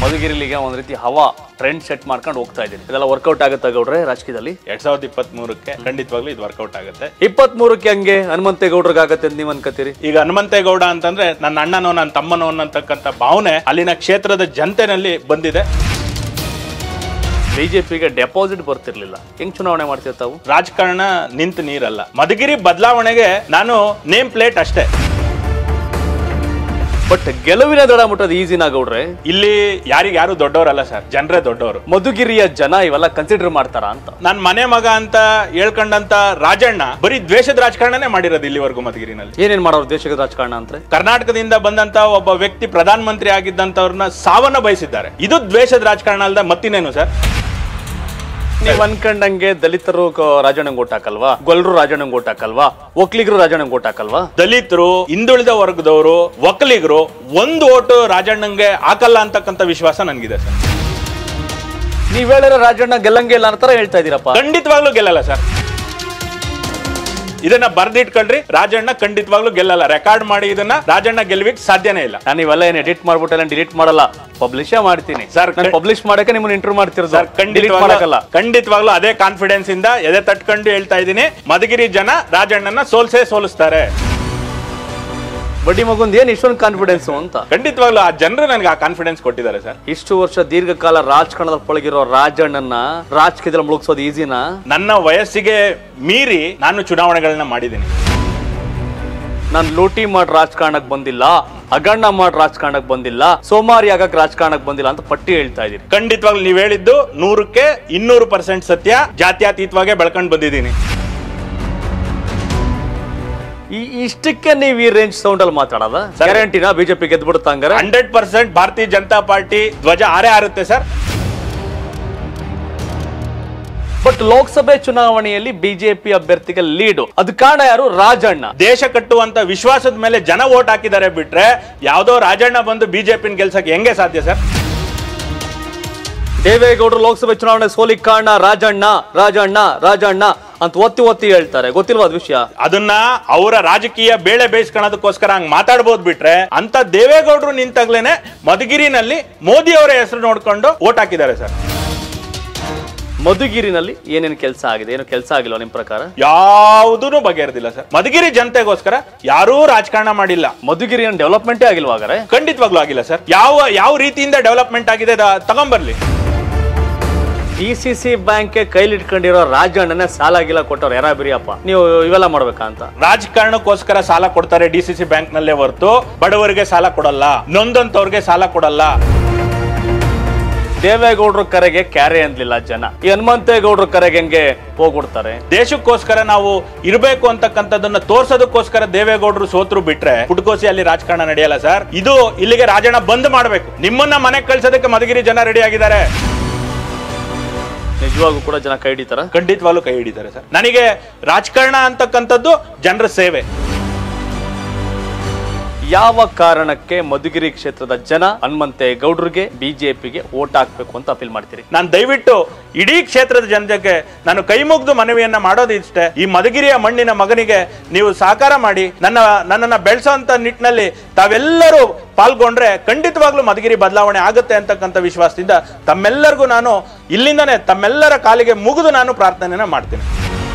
ಮಧುಗಿರಿಲಿಗೆ ಒಂದ್ ರೀತಿ ಹವಾ ಟ್ರೆಂಡ್ ಸೆಟ್ ಮಾಡ್ಕೊಂಡು ಹೋಗ್ತಾ ಇದ್ದೀನಿ ಇದೆಲ್ಲ ವರ್ಕೌಟ್ ಆಗುತ್ತೆ ಗೌಡ್ರೆ ರಾಜಕೀಯದಲ್ಲಿ ಎರಡ್ ಸಾವಿರದ ಇಪ್ಪತ್ತ್ ಮೂರಕ್ಕೆ ಖಂಡಿತವಾಗ್ಲೂ ಇದು ವರ್ಕೌಟ್ ಆಗುತ್ತೆ ಇಪ್ಪತ್ತ್ ಮೂರಕ್ಕೆ ಹಂಗೆ ಹನುಮಂತೇಗೌಡ್ರಿಗೆ ಆಗತ್ತೆ ಅಂತ ನೀವು ಅನ್ಕೋತೀರಿ ಈಗ ಹನುಮಂತೇಗೌಡ ಅಂತಂದ್ರೆ ನನ್ನ ಅಣ್ಣನೋ ನನ್ನ ತಮ್ಮನೋ ಅನ್ನತಕ್ಕಂಥ ಭಾವನೆ ಅಲ್ಲಿನ ಕ್ಷೇತ್ರದ ಜನತೆನಲ್ಲಿ ಬಂದಿದೆ ಬಿಜೆಪಿಗೆ ಡೆಪಾಸಿಟ್ ಬರ್ತಿರ್ಲಿಲ್ಲ ಹೆಂಗ್ ಚುನಾವಣೆ ಮಾಡ್ತೀವಿ ತಾವು ರಾಜಕಾರಣ ನಿಂತು ನೀರಲ್ಲ ಮಧುಗಿರಿ ಬದಲಾವಣೆಗೆ ನಾನು ನೇಮ್ ಪ್ಲೇಟ್ ಅಷ್ಟೇ ಬಟ್ ಗೆಲುವಿನ ದಡ ಮುಟ್ಟೋದು ಈಸಿನ ಗೌಡ್ರೆ ಇಲ್ಲಿ ಯಾರಿಗೆ ಯಾರು ದೊಡ್ಡವರಲ್ಲ ಸರ್ ಜನರೇ ದೊಡ್ಡವರು ಮಧುಗಿರಿಯ ಜನ ಇವೆಲ್ಲ ಕನ್ಸಿಡರ್ ಮಾಡ್ತಾರ ಅಂತ ನನ್ ಮನೆ ಮಗ ಅಂತ ಹೇಳ್ಕೊಂಡಂತ ರಾಜಣ್ಣ ಬರೀ ದ್ವೇಷದ ರಾಜಕಾರಣನೇ ಮಾಡಿರೋದು ಇಲ್ಲಿವರೆಗೂ ಮಧುಗಿರಿನಲ್ಲಿ ಏನೇನ್ ಮಾಡೋರು ದೇಶದ ರಾಜಕಾರಣ ಅಂದ್ರೆ ಕರ್ನಾಟಕದಿಂದ ಬಂದಂತ ಒಬ್ಬ ವ್ಯಕ್ತಿ ಪ್ರಧಾನ ಮಂತ್ರಿ ಆಗಿದ್ದಂತವ್ರನ್ನ ಸಾವನ್ನ ಬಯಸಿದ್ದಾರೆ ಇದು ದ್ವೇಷದ ರಾಜಕಾರಣ ಅಲ್ಲದ ಮತ್ತಿನೇನು ಸರ್ ನೀವ್ ಅನ್ಕೊಂಡಂಗೆ ದಲಿತರು ಕ- ರಾಜಣ್ಣಂಗ್ ಓಟ್ ಹಾಕಲ್ವಾ ಗೊಲ್ರು ರಾಜಣ್ಣಂಗ್ ಓಟ್ ಹಾಕಲ್ವಾ ಒಕ್ಲಿಗರು ರಾಜಣ್ಣಂಗ್ ಓಟ್ ಹಾಕಲ್ವಾ ದಲಿತರು ಹಿಂದುಳಿದ ವರ್ಗದವರು ಒಕ್ಕಲಿಗರು ಒಂದು ಓಟು ರಾಜಣ್ಣಂಗೆ ಹಾಕಲ್ಲ ಅಂತಕ್ಕಂಥ ವಿಶ್ವಾಸ ನನಗಿದೆ ಸರ್ ನೀವ್ ಹೇಳಿರೋ ರಾಜಣ್ಣ ಗೆಲ್ಲಂಗೆ ಇಲ್ಲ ಅಂತಾರ ಹೇಳ್ತಾ ಇದೀರಪ್ಪ ಖಂಡಿತವಾಗ್ಲೂ ಗೆಲ್ಲಲ್ಲ ಸರ್ ಇದನ್ನ ಬರ್ದಿಟ್ಕೊಳ್ರಿ ರಾಜಣ್ಣ ಖಂಡಿತವಾಗ್ಲೂ ಗೆಲ್ಲಲ್ಲ ರೆಕಾರ್ಡ್ ಮಾಡಿ ಇದನ್ನ ರಾಜಣ್ಣ ಗೆಲ್ವಿಕ್ ಸಾಧ್ಯನೇ ಇಲ್ಲ ನಾನು ಇವೆಲ್ಲ ಏನ್ ಎಡಿಟ್ ಮಾಡ್ಬಿಟ್ಟಲ್ಲ ಡಿಲೀಟ್ ಮಾಡಲ್ಲ ಪಬ್ಲಿಷೇ ಮಾಡ್ತೀನಿ Sir, ನಾನು ಪಬ್ಲಿಷ್ ಮಾಡಕ್ಕೆ ನಿಮ್ಮನ್ನ ಇಂಟರ್ವ್ಯೂ ಮಾಡ್ತಿರೋದು ಸರ್ ಡಿಲೀಟ್ ಮಾಡಕ್ಕಲ್ಲ ಖಂಡಿತವಾಗ್ಲೂ ಖಂಡಿತವಾಗ್ಲೂ ಅದೇ ಕಾನ್ಫಿಡೆನ್ಸ್ ಇಂದ ಎದೆ ತಟ್ಕೊಂಡು ಹೇಳ್ತಾ ಇದ್ದೀನಿ ಮಧುಗಿರಿ ಜನ ರಾಜಣ್ಣನ ಸೋಲ್ಸೇ ಸೋಲಿಸ್ತಾರೆ ಬಡ್ಡಿ ಮಗುಂದ್ ಏನ್ ಇಷ್ಟೊಂದು ಕಾನ್ಫಿಡೆನ್ಸ್ ಅಂತ ಖಂಡಿತವಾಗ್ಲೂ ಆ ಜನರು ನನಗೆ ಆ ಕಾನ್ಫಿಡೆನ್ಸ್ ಕೊಟ್ಟಿದ್ದಾರೆ ಸರ್ ಇಷ್ಟು ವರ್ಷ ದೀರ್ಘಕಾಲ ರಾಜಕಾರಣದಲ್ಲಿ ಪಳಗಿರೋ ರಾಜಣ್ಣನ್ನ ರಾಜಕೀಯದಲ್ಲಿ ಮುಳುಗ್ಸೋದು ಈಸಿನಾ ನನ್ನ ವಯಸ್ಸಿಗೆ ಮೀರಿ ನಾನು ಚುನಾವಣೆಗಳನ್ನ ಮಾಡಿದ್ದೀನಿ ನಾನು ಲೂಟಿ ಮಾಡಿ ರಾಜಕಾರಣಕ್ಕೆ ಬಂದಿಲ್ಲ ಹಗರಣ ಮಾಡಿ ರಾಜಕಾರಣಕ್ಕೆ ಬಂದಿಲ್ಲ ಸೋಮಾರಿ ಆಗಕ್ ರಾಜಕಾರಣಕ್ಕೆ ಬಂದಿಲ್ಲ ಅಂತ ಪಟ್ಟಿ ಹೇಳ್ತಾ ಇದೀರಿ ಖಂಡಿತವಾಗ್ಲೂ ನೀವ್ ಹೇಳಿದ್ದು ನೂರಕ್ಕೆ ಇನ್ನೂರು ಪರ್ಸೆಂಟ್ ಸತ್ಯ ಜಾತ್ಯತೀತವಾಗೇ ಬೆಳ್ಕೊಂಡು ಬಂದಿದ್ದೀನಿ ಈ ಇಷ್ಟಕ್ಕೆ ನೀವು ಈ ರೇಂಜ್ ಸೌಂಡ್ ಅಲ್ಲಿ ಮಾತಾಡೋದ ಗ್ಯಾರಂಟಿನ ಬಿಜೆಪಿ ಗೆದ್ಬಿಡುತ್ತ ಹಂಗಾರೆ ಹಂಡ್ರೆಡ್ ಪರ್ಸೆಂಟ್ ಭಾರತೀಯ ಜನತಾ ಪಾರ್ಟಿ ಧ್ವಜ ಆರೇ ಆರುತ್ತೆ ಸರ್ ಬಟ್ ಲೋಕಸಭೆ ಚುನಾವಣೆಯಲ್ಲಿ ಬಿಜೆಪಿ ಅಭ್ಯರ್ಥಿಗೆ ಲೀಡು ಅದು ಕಾರಣ ಯಾರು ರಾಜಣ್ಣ ದೇಶ ಕಟ್ಟುವಂತ ವಿಶ್ವಾಸದ ಮೇಲೆ ಜನ ಓಟ್ ಹಾಕಿದ್ದಾರೆ ಬಿಟ್ರೆ ಯಾವ್ದೋ ರಾಜಣ್ಣ ಬಂದು ಬಿಜೆಪಿನ ಗೆಲ್ಸಕ್ಕೆ ಹೆಂಗೆ ಸಾಧ್ಯ ಸರ್ ದೇವೇಗೌಡರು ಲೋಕಸಭೆ ಚುನಾವಣೆ ಸೋಲಿಗೆ ಕಾರಣ ರಾಜಣ್ಣ ರಾಜಣ್ಣ ರಾಜಣ್ಣ ಅಂತ ಒತ್ತಿ ಒತ್ತಿ ಹೇಳ್ತಾರೆ ಗೊತ್ತಿಲ್ವಾ ಅದು ವಿಷಯ ಅದನ್ನ ಅವರ ರಾಜಕೀಯ ಬೇಳೆ ಬೇಯಿಸ್ಕೊಳ್ಳೋದಕ್ಕೋಸ್ಕರ ಹಂಗ್ ಮಾತಾಡ್ಬೋದು ಬಿಟ್ರೆ ಅಂತ ದೇವೇಗೌಡರು ನಿಂತಾಗ್ಲೇನೆ ಮಧುಗಿರಿನಲ್ಲಿ ಮೋದಿ ಅವರ ಹೆಸರು ನೋಡ್ಕೊಂಡು ಓಟ್ ಹಾಕಿದ್ದಾರೆ ಸರ್ ಮಧುಗಿರಿನಲ್ಲಿ ಏನೇನು ಕೆಲಸ ಆಗಿದೆ ಏನು ಕೆಲಸ ಆಗಿಲ್ವಾ ನಿಮ್ ಪ್ರಕಾರ ಯಾವುದೂ ಬಗೆಹರಿದಿಲ್ಲ ಸರ್ ಮಧುಗಿರಿ ಜನತೆಗೋಸ್ಕರ ಯಾರೂ ರಾಜಕಾರಣ ಮಾಡಿಲ್ಲ ಮಧುಗಿರಿ ಏನು ಡೆವಲಪ್ಮೆಂಟೇ ಆಗಿಲ್ವಾ ಹಾಗಾರೆ ಖಂಡಿತವಾಗ್ಲೂ ಆಗಿಲ್ಲ ಸರ್ ಯಾವ ಯಾವ ರೀತಿಯಿಂದ ಡೆವಲಪ್ಮೆಂಟ್ ಆಗಿದೆ ದ- ತಗೊಂಬರ್ಲಿ ಡಿ ಸಿ ಸಿ ಬ್ಯಾಂಕ್ ಕೈಲಿ ಇಟ್ಕೊಂಡಿರೋ ರಾಜಣ್ಣನೇ ಸಾಲ ಗಿಲ ಕೊಟ್ಟವ್ರು ಯಾರ ಬಿರಿಯಪ್ಪ ನೀವು ಇವೆಲ್ಲ ಮಾಡ್ಬೇಕಾ ಅಂತ ರಾಜಕಾರಣಕ್ಕೋಸ್ಕರ ಸಾಲ ಕೊಡ್ತಾರೆ ಡಿ ಸಿ ಸಿ ಬ್ಯಾಂಕ್ ನಲ್ಲೇ ಹೊರತು ಬಡವರಿಗೆ ಸಾಲ ಕೊಡಲ್ಲ ನೊಂದಂತವ್ರಿಗೆ ಸಾಲ ಕೊಡಲ್ಲ ದೇವೇಗೌಡರ ಕರೆಗೆ ಕ್ಯಾರೆ ಅಂದ್ಲಿಲ್ಲ ಜನ ಈ ಹನುಮಂತೇಗೌಡರ ಕರೆಗೆ ಹೆಂಗೆ ಹೋಗ್ಬಿಡ್ತಾರೆ ದೇಶಕ್ಕೋಸ್ಕರ ನಾವು ಇರಬೇಕು ಅಂತಕ್ಕಂಥದ್ದನ್ನ ತೋರ್ಸೋದಕ್ಕೋಸ್ಕರ ದೇವೇಗೌಡರು ಸೋತ್ರು ಬಿಟ್ರೆ ಪುಟ್ಕೋಸಿ ಅಲ್ಲಿ ರಾಜಕಾರಣ ನಡೆಯಲ್ಲ ಸರ್ ಇದು ಇಲ್ಲಿಗೆ ರಾಜಣ್ಣ ಬಂದ್ ಮಾಡಬೇಕು ನಿಮ್ಮನ್ನ ಮನೆಗೆ ಕಳ್ಸೋದಕ್ಕೆ ಮಧುಗಿರಿ ಜನ ರೆಡಿ ಆಗಿದ್ದಾರೆ ನಿಜವಾಗೂ ಕೂಡ ಜನ ಕೈ ಹಿಡಿತಾರ ಖಂಡಿತವಾಗ್ಲೂ ಕೈ ಹಿಡಿತಾರೆ ಸರ್ ನನಗೆ ರಾಜಕಾರಣ ಅಂತಕ್ಕಂಥದ್ದು ಜನರ ಸೇವೆ ಯಾವ ಕಾರಣಕ್ಕೆ ಮಧುಗಿರಿ ಕ್ಷೇತ್ರದ ಜನ ಹನುಮಂತೇಗೌಡರಿಗೆ ಬಿಜೆಪಿಗೆ ಓಟ್ ಹಾಕ್ಬೇಕು ಅಂತ ಅಪೀಲ್ ಮಾಡ್ತೀರಿ ನಾನು ದಯವಿಟ್ಟು ಇಡೀ ಕ್ಷೇತ್ರದ ಜನತೆಗೆ ನಾನು ಕೈ ಮುಗ್ದು ಮನವಿಯನ್ನ ಮಾಡೋದು ಇಷ್ಟೇ ಈ ಮಧುಗಿರಿಯ ಮಣ್ಣಿನ ಮಗನಿಗೆ ನೀವು ಸಹಕಾರ ಮಾಡಿ ನನ್ನ ನನ್ನನ್ನ ಬೆಳೆಸೋಂತ ನಿಟ್ಟಿನಲ್ಲಿ ತಾವೆಲ್ಲರೂ ಪಾಲ್ಗೊಂಡ್ರೆ ಖಂಡಿತವಾಗ್ಲೂ ಮಧುಗಿರಿ ಬದಲಾವಣೆ ಆಗುತ್ತೆ ಅಂತಕ್ಕಂಥ ವಿಶ್ವಾಸದಿಂದ ತಮ್ಮೆಲ್ಲರಿಗೂ ನಾನು ಇಲ್ಲಿಂದನೇ ತಮ್ಮೆಲ್ಲರ ಕಾಲಿಗೆ ಮುಗಿದು ನಾನು ಪ್ರಾರ್ಥನೆಯನ್ನ ಮಾಡ್ತೀನಿ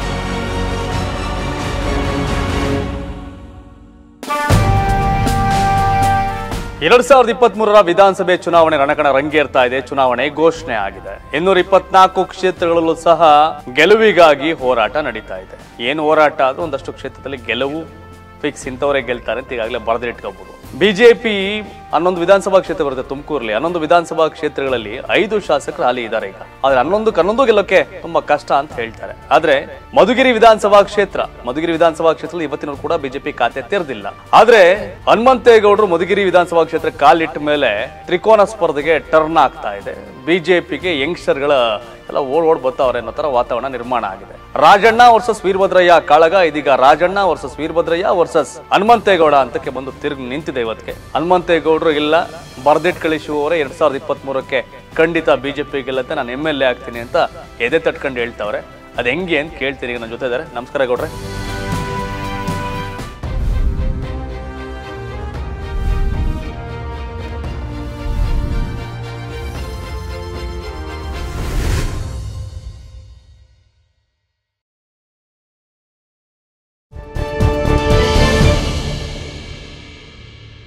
ಎರಡ್ ಸಾವಿರದ ಇಪ್ಪತ್ತ್ ಮೂರರ ವಿಧಾನಸಭೆ ಚುನಾವಣೆ ರಣಕಣ ರಂಗೇರ್ತಾ ಇದೆ ಚುನಾವಣೆ ಘೋಷಣೆ ಆಗಿದೆ ಇನ್ನೂರ ಇಪ್ಪತ್ನಾಲ್ಕು ಕ್ಷೇತ್ರಗಳಲ್ಲೂ ಸಹ ಗೆಲುವಿಗಾಗಿ ಹೋರಾಟ ನಡೀತಾ ಇದೆ ಏನು ಹೋರಾಟ ಅದು ಒಂದಷ್ಟು ಕ್ಷೇತ್ರದಲ್ಲಿ ಗೆಲುವು ಫಿಕ್ಸ್ ಇಂಥವರೇ ಗೆಲ್ತಾರೆ ಅಂತ ಈಗಾಗಲೇ ಬರೆದಿಟ್ಕೋಬಹುದು ಬಿಜೆಪಿ ಹನ್ನೊಂದು ವಿಧಾನಸಭಾ ಕ್ಷೇತ್ರ ಬರುತ್ತೆ ತುಮಕೂರಲ್ಲಿ ಹನ್ನೊಂದು ವಿಧಾನಸಭಾ ಕ್ಷೇತ್ರಗಳಲ್ಲಿ ಐದು ಶಾಸಕರು ಹಾಲಿ ಇದ್ದಾರೆ ಈಗ ಆದ್ರೆ ಹನ್ನೊಂದು ಹನ್ನೊಂದು ಗೆಲ್ಲೋಕೆ ತುಂಬಾ ಕಷ್ಟ ಅಂತ ಹೇಳ್ತಾರೆ ಆದ್ರೆ ಮಧುಗಿರಿ ವಿಧಾನಸಭಾ ಕ್ಷೇತ್ರ ಮಧುಗಿರಿ ವಿಧಾನಸಭಾ ಕ್ಷೇತ್ರದಲ್ಲಿ ಇವತ್ತಿನವರು ಕೂಡ ಬಿಜೆಪಿ ಖಾತೆ ತೆರೆದಿಲ್ಲ ಆದ್ರೆ ಹನುಮಂತೇಗೌಡರು ಮಧುಗಿರಿ ವಿಧಾನಸಭಾ ಕ್ಷೇತ್ರ ಕಾಲಿಟ್ಟ ಮೇಲೆ ತ್ರಿಕೋನ ಸ್ಪರ್ಧೆಗೆ ಟರ್ನ್ ಆಗ್ತಾ ಇದೆ ಬಿಜೆಪಿಗೆ ಯಂಗ್ಸ್ಟರ್ಗಳ ಎಲ್ಲ ಓಡ್ ಓಡ್ ಬರ್ತಾವ್ರೆ ಅನ್ನೋ ತರ ವಾತಾವರಣ ನಿರ್ಮಾಣ ಆಗಿದೆ ರಾಜಣ್ಣ ವರ್ಸಸ್ ವೀರಭದ್ರಯ್ಯ ಕಾಳಗ ಇದೀಗ ರಾಜಣ್ಣ ವರ್ಸಸ್ ವೀರಭದ್ರಯ್ಯ ವರ್ಸಸ್ ಹನುಮಂತೇಗೌಡ ಅಂತಕ್ಕೆ ಬಂದು ತಿರುಗಿ ನಿಂತಿದೆ ಇವತ್ತಿಗೆ ಹನುಮಂತೇಗೌಡರು ಇಲ್ಲ ಬರ್ದಿಟ್ ಕಳಿಸುವವರೇ ಎರಡ್ ಸಾವಿರದ ಇಪ್ಪತ್ತ್ ಮೂರಕ್ಕೆ ಖಂಡಿತ ಬಿಜೆಪಿ ಗೆಲ್ಲತ್ತೆ ನಾನು ಎಮ್ ಎಲ್ ಎ ಆಗ್ತೀನಿ ಅಂತ ಎದೆ ತಟ್ಕೊಂಡು ಹೇಳ್ತಾವ್ರೆ ಅದ್ ಹೆಂಗೆ ಅಂತ ಕೇಳ್ತೀನಿ ಈಗ ನನ್ನ ಜೊತೆ ಇದಾರೆ ನಮಸ್ಕಾರ ಗೌಡ್ರೆ